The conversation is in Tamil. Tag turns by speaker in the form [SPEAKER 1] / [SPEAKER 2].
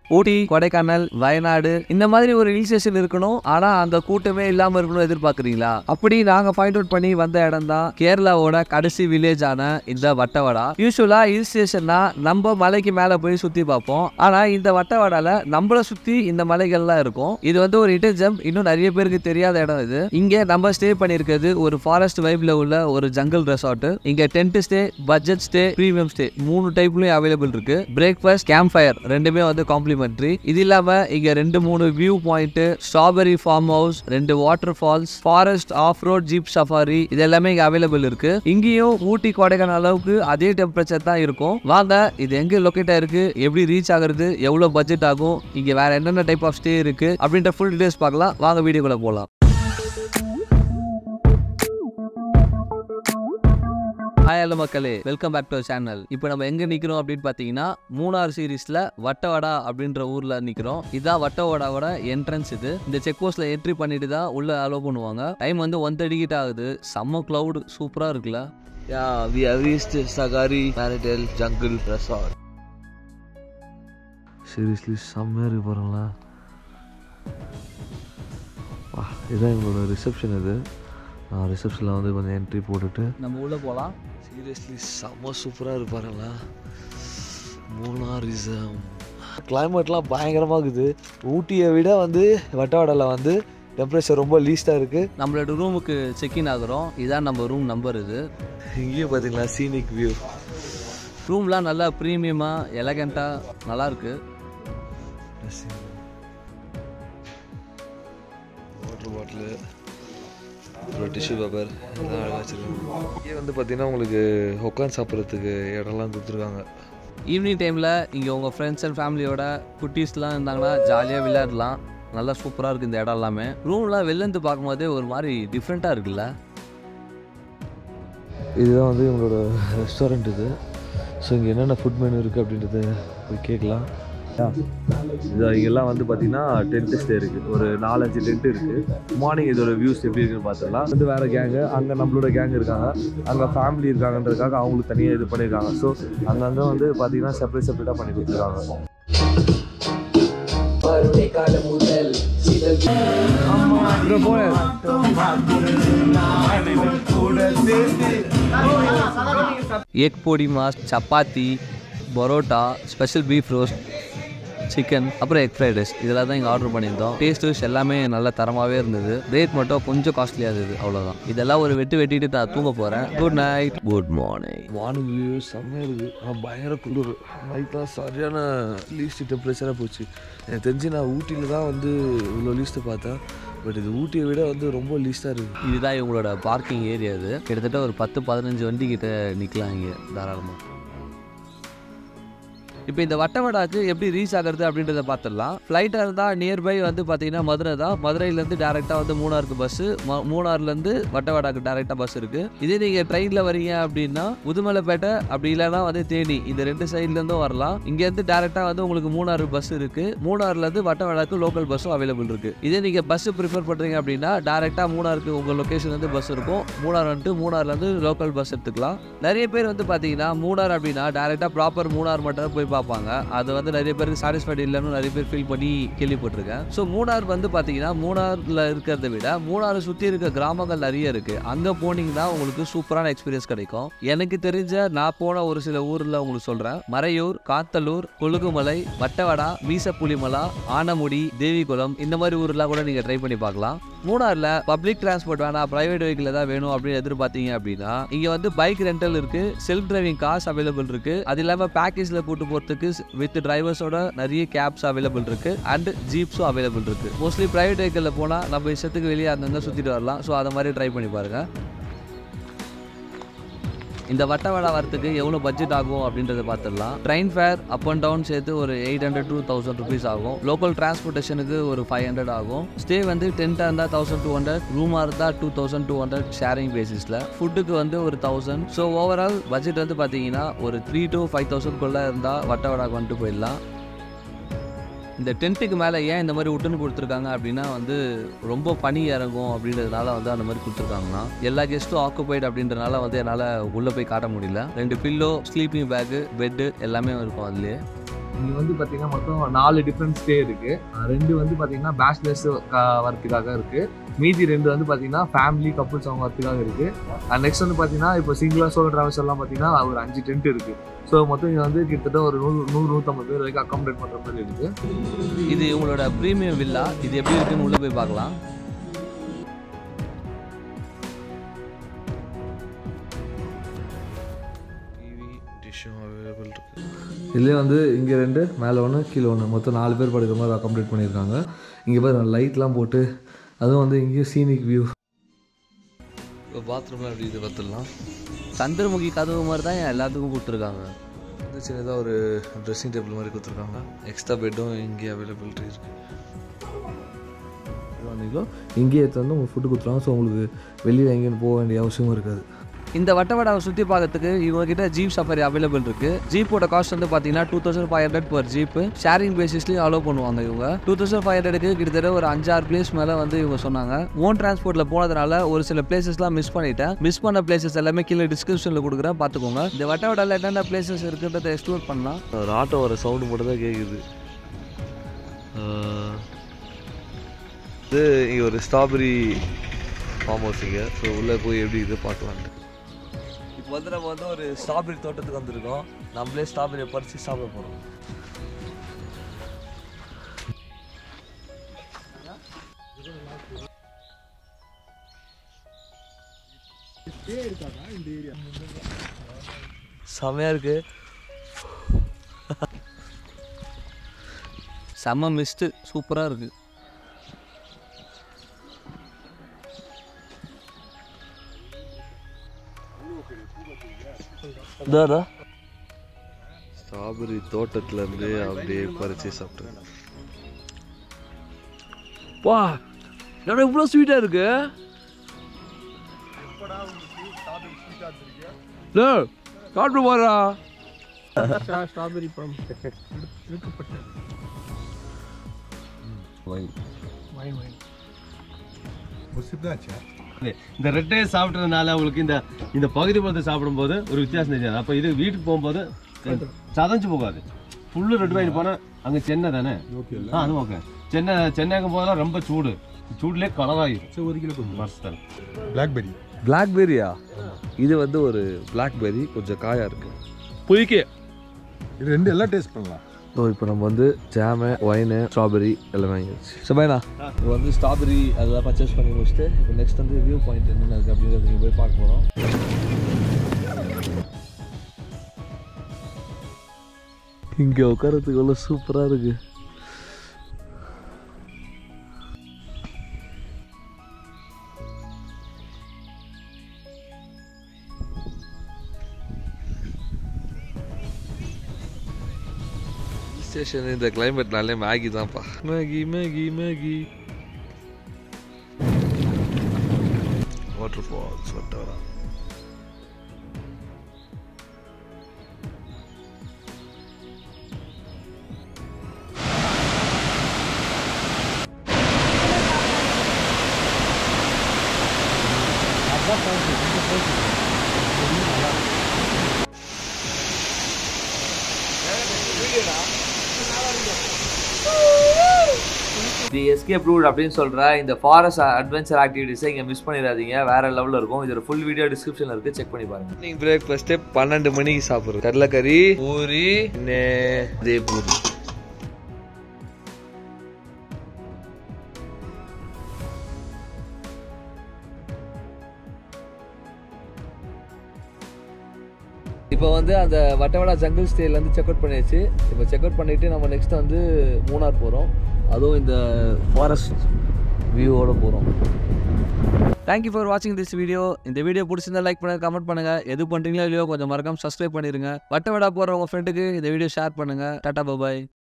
[SPEAKER 1] ஊட்டி கொடைக்கானல் வயநாடு இந்த மாதிரி ஒரு ஹில் ஸ்டேஷன் இருக்கணும் ஆனா அந்த கூட்டமே இல்லாம இருக்கணும் எதிர்பார்க்குறீங்களா அப்படி நாங்க ஃபைண்ட் அவுட் பண்ணி வந்த இடம் தான் கேரளாவோட கடைசி வில்லேஜ் ஆன இந்த வட்டவடா யூஸ்வலா ஹில் ஸ்டேஷன்னா நம்ம மலைக்கு மேல போய் சுத்தி பார்ப்போம் ஆனா இந்த வட்டவடால நம்மள சுத்தி இந்த மலைகள்லாம் இருக்கும் இது வந்து ஒரு இடன் ஜம்ப் இன்னும் நிறைய பேருக்கு தெரியாத இடம் இது இங்க நம்ம ஸ்டே பண்ணிருக்கிறது ஒரு ஃபாரஸ்ட் வைப்ல உள்ள ஒரு ஜங்கல் ரெசார்ட் இங்க tent stay budget stay premium stay மூணு டைப்லயும் அவைலபிள் இருக்கு பிரேக்ஃபாஸ்ட் கேம்ப் ஃபயர் ரெண்டுமே வந்து காம்ப்ளிமெண்ட்ரி இது இல்லாம இங்க ரெண்டு மூணு view point strawberry farm house ரெண்டு waterfalls forest off road jeep safari இது எல்லாமே இங்க அவைலபிள் இருக்கு இங்கேயும் ஊட்டி கொடைக்கானல் அளவுக்கு அதே டெம்பரேச்சர் தான் இருக்கும் வாங்க இது எங்க லொக்கேட் ஆயிருக்கு எப்படி ரீச் ஆகுறது எவ்வளவு பட்ஜெட் ஆகும் இங்க வேற என்னென்ன டைப் ஆஃப் ஸ்டே இருக்கு அப்படின்ற ஃபுல் டீடைல்ஸ் பார்க்கலாம் வாங்க வீடியோக்குள்ள போகலாம் ஹாய் ஹலோ மக்களே வெல்கம் பேக் டு சேனல் இப்போ நம்ம எங்க நிக்கிறோம் அப்படின்னு பார்த்தீங்கன்னா மூணார் சீரீஸ்ல வட்டவடா அப்படின்ற ஊர்ல நிக்கிறோம் இதான் வட்டவடாவோட என்ட்ரன்ஸ் இது இந்த செக் போஸ்ட்ல என்ட்ரி பண்ணிட்டு தான் உள்ள அலோவ் பண்ணுவாங்க டைம் வந்து ஒன் தேர்ட்டி கிட்ட ஆகுது செம்ம கிளவுட் சூப்பரா இருக்குல்ல
[SPEAKER 2] Yeah, we have reached Sagari Paradel Jungle Resort.
[SPEAKER 1] Seriously செம்மையாக இருக்கு பாருங்களா வா இதுதான் எங்களோட ரிசப்ஷன் இது நான் ரிசப்ஷனில் வந்து கொஞ்சம் என்ட்ரி போட்டுட்டு நம்ம உள்ளே போகலாம்
[SPEAKER 2] சீரியஸ்லி செம்ம சூப்பராக இருப்பாருங்களா மூணார் இஸ் கிளைமேட்லாம் பயங்கரமாக இருக்குது ஊட்டியை விட வந்து வட்டவாடலில் வந்து டெம்பரேச்சர் ரொம்ப லீஸ்டாக இருக்குது
[SPEAKER 1] நம்மளோட ரூமுக்கு செக்இன் ஆகுறோம் இதான் நம்ம ரூம் நம்பர் இது
[SPEAKER 2] இங்கேயும் பார்த்தீங்களா சீனிக் வியூ
[SPEAKER 1] ரூம்லாம் நல்லா ப்ரீமியமாக எலகண்ட்டாக நல்லா இருக்கு
[SPEAKER 2] வாட்டர் பாட்டிலு அப்புறம் டிஷ்யூ பேப்பர் எல்லாம் அழகாக வச்சுருக்காங்க இங்கே வந்து பார்த்தீங்கன்னா உங்களுக்கு உட்காந்து சாப்பிட்றதுக்கு இடம்லாம் கொடுத்துருக்காங்க
[SPEAKER 1] ஈவினிங் டைமில் இங்கே உங்கள் ஃப்ரெண்ட்ஸ் அண்ட் ஃபேமிலியோட குட்டீஸ்லாம் இருந்தாங்கன்னா ஜாலியாக விளையாடலாம் நல்லா சூப்பராக இருக்குது இந்த இடம் எல்லாமே ரூம்லாம் வெளிலேருந்து பார்க்கும்போதே ஒரு மாதிரி டிஃப்ரெண்ட்டாக இருக்குல்ல
[SPEAKER 2] இதுதான் வந்து இவங்களோட ரெஸ்டாரண்ட் இது ஸோ இங்கே என்னென்ன ஃபுட் மெனு இருக்குது அப்படின்றத போய் கேட்கலாம் இது இங்கெல்லாம் வந்து பார்த்தீங்கன்னா டென்ட் ஸ்டே இருக்குது ஒரு நாலஞ்சு டென்ட் இருக்குது மார்னிங் இதோட வியூஸ் எப்படி இருக்குன்னு பார்த்துக்கலாம் வந்து வேறு கேங்கு அங்கே நம்மளோட கேங் இருக்காங்க அங்கே ஃபேமிலி இருக்காங்கன்றதுக்காக அவங்களுக்கு தனியாக இது பண்ணியிருக்காங்க ஸோ அங்கங்கே வந்து பார்த்தீங்கன்னா செப்பரேட் செப்பரேட்டாக பண்ணி கொடுத்துருக்காங்க
[SPEAKER 1] எக் பொடி மாஸ் chapati parotta special beef roast chicken அப்புறம் எக் ஃப்ரைட் ரைஸ் இதெல்லாம் தான் இங்கே ஆர்டர் பண்ணியிருந்தோம் டேஸ்ட் வைஸ் எல்லாமே நல்ல தரமாகவே இருந்தது ரேட் மட்டும் கொஞ்சம் காஸ்ட்லியாக இருந்தது அவ்வளோதான் இதெல்லாம் ஒரு வெட்டு வெட்டிட்டு நான் தூங்க போகிறேன் good night good morning
[SPEAKER 2] morning view செம்மையாக இருக்குது ஆனால் பயங்கர குளிர் நைட்லாம் சரியான லீஸ்ட் டெம்பரேச்சராக போச்சு எனக்கு தெரிஞ்சு நான் ஊட்டியில் தான் வந்து இவ்வளோ லீஸ்ட்டு பார்த்தேன் பட் இது ஊட்டியை விட வந்து ரொம்ப லீஸ்ட்டாக இருக்குது
[SPEAKER 1] இதுதான் இவங்களோட பார்க்கிங் ஏரியா இது கிட்டத்தட்ட ஒரு பத்து பதினஞ்சு வண்டி கிட்ட நிற்கலாம் இங்கே தாராளமாக இப்போ இந்த வட்டவடாக்கு எப்படி ரீச் ஆகிறது அப்படின்றத பார்த்துடலாம் ஃப்ளைட்டாக இருந்தால் நியர்பை வந்து பார்த்தீங்கன்னா மதுரை தான் மதுரையிலேருந்து டேரெக்டாக வந்து மூணாருக்கு பஸ்ஸு மூணார்லேருந்து வட்டவடாக்கு டேரெக்டாக பஸ் இருக்குது இதே நீங்கள் ட்ரெயினில் வரீங்க அப்படின்னா முதுமலைப்பேட்டை அப்படி இல்லைன்னா வந்து தேனி இந்த ரெண்டு சைட்லேருந்தும் வரலாம் இங்கேருந்து டேரெக்டாக வந்து உங்களுக்கு மூணாறு பஸ் இருக்குது மூணாறுலேருந்து வட்டவடாக்கு லோக்கல் பஸ்ஸும் அவைலபிள் இருக்குது இதே நீங்கள் பஸ் ப்ரிஃபர் பண்ணுறீங்க அப்படின்னா டேரெக்டாக மூணாருக்கு உங்கள் லொக்கேஷன்லேருந்து பஸ் இருக்கும் மூணார் வந்துட்டு மூணார்லேருந்து லோக்கல் பஸ் எடுத்துக்கலாம் நிறைய பேர் வந்து பார்த்தீங்கன்னா மூணார் அப்படின்னா டேரெக்டாக ப்ராப்பர் மூணார் மட்டும் தான் போய் பார்ப்பாங்க அது வந்து நிறைய பேருக்கு சாட்டிஸ்ஃபைடு இல்லைன்னு நிறைய பேர் ஃபீல் பண்ணி கேள்விப்பட்டிருக்கேன் ஸோ மூணார் வந்து பார்த்தீங்கன்னா மூணாரில் இருக்கிறத விட மூணாரை சுற்றி இருக்க கிராமங்கள் நிறைய இருக்குது அங்கே போனீங்கன்னா உங்களுக்கு சூப்பரான எக்ஸ்பீரியன்ஸ் கிடைக்கும் எனக்கு தெரிஞ்ச நான் போன ஒரு சில ஊரில் உங்களுக்கு சொல்கிறேன் மறையூர் காத்தலூர் கொழுகுமலை வட்டவடா மீசப்புலிமலா ஆனமுடி தேவிகுளம் இந்த மாதிரி ஊர்லாம் கூட நீங்கள் ட்ரை பண்ணி பார்க்கலாம் மூணாரில் பப்ளிக் டிரான்ஸ்போர்ட் வேணாம் ப்ரைவேட் வெஹிக்கிள் தான் வேணும் அப்படின்னு எதிர்பார்த்தீங்க அப்படின்னா இங்கே வந்து பைக் ரெண்டல் இருக்கு செல்ஃப் டிரைவிங் கார்ஸ் அவைலபிள் இருக்கு அது இல்லாமல் பேக்கேஜில் கூட்டு போகிறதுக்கு வித் டிரைவர்ஸோட நிறைய கேப்ஸ் அவைலபிள் இருக்கு அண்ட் ஜீப்ஸும் அவைலபிள் இருக்கு மோஸ்ட்லி ப்ரைவேட் வெஹிக்கிளில் போனால் நம்ம இஷ்டத்துக்கு வெளியே அங்கங்கே சுற்றிட்டு வரலாம் ஸோ அதை மாதிரி ட்ரை பண்ணி பாருங்க இந்த வட்டவடா வரத்துக்கு எவ்வளோ பட்ஜெட் ஆகும் அப்படின்றத பார்த்துடலாம் train fare up and down சேர்த்து ஒரு eight hundred two thousand rupees ஆகும் லோக்கல் டிரான்ஸ்போர்ட்டேஷனுக்கு ஒரு ஃபைவ் ஹண்ட்ரட் ஆகும் ஸ்டே வந்து டென்ட்டாக இருந்தால் தௌசண்ட் டூ ஹண்ட்ரட் ரூமாக இருந்தால் two thousand two hundred sharing basis ஃபுட்டுக்கு வந்து ஒரு தௌசண்ட் ஸோ ஓவரால் பட்ஜெட் வந்து பார்த்தீங்கன்னா ஒரு த்ரீ to ஃபைவ் தௌசண்ட்குள்ளே இருந்தால் வட்டவடாக்கு வந்துட்டு போயிடலாம் இந்த டென்ட்டுக்கு மேலே ஏன் இந்த மாதிரி உட்டுன்னு கொடுத்துருக்காங்க அப்படின்னா வந்து ரொம்ப பனி இறங்கும் அப்படின்றதுனால வந்து அந்த மாதிரி கொடுத்துருக்காங்கன்னா எல்லா கெஸ்ட்டும் ஆக்குபைடு அப்படின்றனால வந்து என்னால் உள்ளே போய் காட்ட முடியல ரெண்டு பில்லோ ஸ்லீப்பிங் பேக்கு பெட்டு எல்லாமே இருக்கும் அதுலேயே
[SPEAKER 2] இங்கே வந்து பார்த்தீங்கன்னா மொத்தம் நாலு டிஃப்ரெண்ட் ஸ்டே இருக்கு அஹ் ரெண்டு வந்து பார்த்தீங்கன்னா பேச்சுலர்ஸ் வரத்துக்காக இருக்கு மீதி ரெண்டு வந்து பார்த்தீங்கன்னா ஃபேமிலி கப்புள்ஸ் அவங்க வரத்துக்காக இருக்கு அண்ட் நெக்ஸ்ட் வந்து பார்த்தீங்கன்னா இப்போ சிங்கிளாக சோலோ டிராவல்ஸ் எல்லாம் பார்த்தீங்கன்னா ஒரு அஞ்சு டென்ட் இருக்கு ஸோ மொத்தம் இங்கே வந்து கிட்டத்தட்ட ஒரு நூறு நூறு நூற்றம்பது பேர் வரைக்கும் அக்காமடேட் பண்ணுற மாதிரி இருக்கு
[SPEAKER 1] இது இவங்களோட ப்ரீமியம் வில்லா இது எப்படி இருக்குன்னு உள்ளே போய் பார்க்கலாம்
[SPEAKER 3] டிவி டிஷ்ஷும் அவைலபிள் இருக்குது
[SPEAKER 2] இதுலேயே வந்து இங்கே ரெண்டு மேலே ஒன்று கீழே ஒன்று மொத்தம் நாலு பேர் படுக்கிற மாதிரி அக்காமடேட் பண்ணியிருக்காங்க இங்கே பாரு லைட்லாம் போட்டு அதுவும் வந்து இங்கேயும் சீனிக் வியூ
[SPEAKER 1] இப்போ பாத்ரூமில் அப்படி இது பார்த்துடலாம் சந்திரமுகி கதவு மாதிரி தான் எல்லாத்துக்கும் கொடுத்துருக்காங்க
[SPEAKER 3] வந்து சின்னதாக ஒரு ட்ரெஸ்ஸிங் டேபிள் மாதிரி கொடுத்துருக்காங்க எக்ஸ்ட்ரா பெட்டும் இங்கே அவைலபிலிட்டி இருக்குது
[SPEAKER 2] வந்தீங்களோ இங்கேயே எடுத்து வந்து உங்களுக்கு ஃபுட்டு கொடுத்துருவாங்க ஸோ உங்களுக்கு வெளியில் எங்கேயும் போக வேண்டிய அவசியமும் இருக்காது
[SPEAKER 1] இந்த வட்டவடாவை சுற்றி பார்க்கறதுக்கு இவங்க கிட்ட ஜீப் சஃபாரி அவைலபிள் இருக்கு ஜீப்போட காஸ்ட் வந்து பார்த்தீங்கன்னா two thousand five hundred per jeep sharing பேசிஸ்லையும் அலோவ் பண்ணுவாங்க இவங்க டூ தௌசண்ட் ஃபைவ் ஹண்ட்ரடுக்கு கிட்டத்தட்ட ஒரு அஞ்சாறு பிளேஸ் மேலே வந்து இவங்க சொன்னாங்க ஓன் டிரான்ஸ்போர்ட்டில் போனதுனால ஒரு சில பிளேசஸ்லாம் மிஸ் பண்ணிட்டேன் மிஸ் பண்ண பிளேசஸ் எல்லாமே கீழே டிஸ்கிரிப்ஷனில் கொடுக்குறேன் பார்த்துக்கோங்க இந்த வட்டவடாவில் என்னென்ன பிளேசஸ் இருக்குன்றதை எக்ஸ்ப்ளோர் பண்ணலாம்
[SPEAKER 3] ஒரு ஆட்டோ வர சவுண்டு மட்டும் தான் கேட்குது இது இங்கே ஒரு ஸ்ட்ராபெரி ஃபார்ம் ஹவுஸ் இங்கே ஸோ உள்ளே போய் எப்படி இது பார்க்கலான்ட்டு
[SPEAKER 1] இப்போ வந்து நம்ம வந்து ஒரு ஸ்ட்ராபெரி தோட்டத்துக்கு வந்திருக்கோம் நம்மளே ஸ்ட்ராபெரியை பறித்து சாப்பிட போகிறோம் செமையாக இருக்கு செம்ம மிஸ்ட்டு சூப்பராக இருக்குது இதாடா
[SPEAKER 3] ஸ்ட்ராபெரி தோட்டத்துலேருந்து அப்படியே பறித்து சாப்பிட்டேன்
[SPEAKER 1] வா என்னடா இவ்வளோ ஸ்வீட்டாக இருக்கு டேய், சாப்பிட்டு போறா
[SPEAKER 4] ஸ்ட்ராபெரி பழம் இழுக்கப்பட்ட வைன் வைன்
[SPEAKER 5] இந்த ரெட்டை சாப்பிட்டதுனால உங்களுக்கு இந்த இந்த பகுதி பழத்தை சாப்பிடும்போது ஒரு வித்தியாசம் தெரியாது அப்போ இது வீட்டுக்கு போகும்போது சதஞ்சு போகாது ஃபுல்லு ரெட் வைன் போனால் அங்கே சென்னை தானே ஆ அது ஓகே சென்னை சென்னைக்கும் போதெல்லாம் ரொம்ப சூடு சூடுலேயே கலராகிடும்
[SPEAKER 4] ஒரு கிலோ
[SPEAKER 5] மஸ்தான்
[SPEAKER 4] பிளாக்பெரி
[SPEAKER 3] பிளாக்பெரியா இது வந்து ஒரு பிளாக்பெரி கொஞ்சம் காயா இருக்கு
[SPEAKER 1] புளிக்கு
[SPEAKER 4] இது ரெண்டு எல்லாம் டேஸ்ட் பண்ணலாம்
[SPEAKER 2] ஸோ இப்போ நம்ம வந்து ஜாமு ஒயின் ஸ்ட்ராபெரி எல்லாம் வாங்கிடுச்சு சபைனா
[SPEAKER 1] இப்போ வந்து ஸ்ட்ராபெரி அதெல்லாம் பர்ச்சேஸ் பண்ணி முடிச்சுட்டு இப்போ நெக்ஸ்ட் வந்து வியூ பாயிண்ட் என்னென்ன இருக்குது அப்படிங்கிறத நீங்கள் போய் பார்க்க போகிறோம்
[SPEAKER 2] இங்கே உட்காரத்துக்கு எவ்வளோ சூப்பராக இருக்கு
[SPEAKER 3] ஸ்டேஷன் இந்த கிளைமேட்னாலே மேகி தான்ப்பா Maggi Maggi Maggi water falls Vattavada
[SPEAKER 1] the escape route அப்படின்னு சொல்கிற இந்த ஃபாரஸ்ட் அட்வென்ச்சர் ஆக்டிவிட்டீஸை இங்கே மிஸ் பண்ணிடாதீங்க வேற லெவலில் இருக்கும் இதோட ஃபுல் வீடியோ டிஸ்கிரிப்ஷனில் இருக்குது செக் பண்ணி பாருங்க
[SPEAKER 3] மார்னிங் பிரேக்ஃபாஸ்ட்டே பன்னெண்டு மணிக்கு சாப்பிட்றது கடலைக்கறி பூரி நே இதே பூரி
[SPEAKER 1] இப்போ வந்து அந்த வட்டவடா ஜங்கிள் ஸ்டேலேருந்து செக் அவுட் பண்ணியாச்சு இப்போ செக் அவுட் பண்ணிவிட்டு நம்ம நெக்ஸ்ட் வந்து மூணார் போகிறோம் அதுவும் இந்த ஃபாரஸ்ட் வியூவோட போகிறோம் தேங்க்யூ ஃபார் வாட்சிங் திஸ் வீடியோ இந்த வீடியோ பிடிச்சிருந்தா லைக் பண்ணுங்க கமெண்ட் பண்ணுங்க எது பண்ணுறீங்களோ இல்லையோ கொஞ்சம் மறக்காம சப்ஸ்கிரைப் பண்ணிருங்க வட்டவடா போகிற உங்கள் ஃப்ரெண்டுக்கு இந்த வீடியோ ஷேர் பண்ணுங்க டாடா பாய்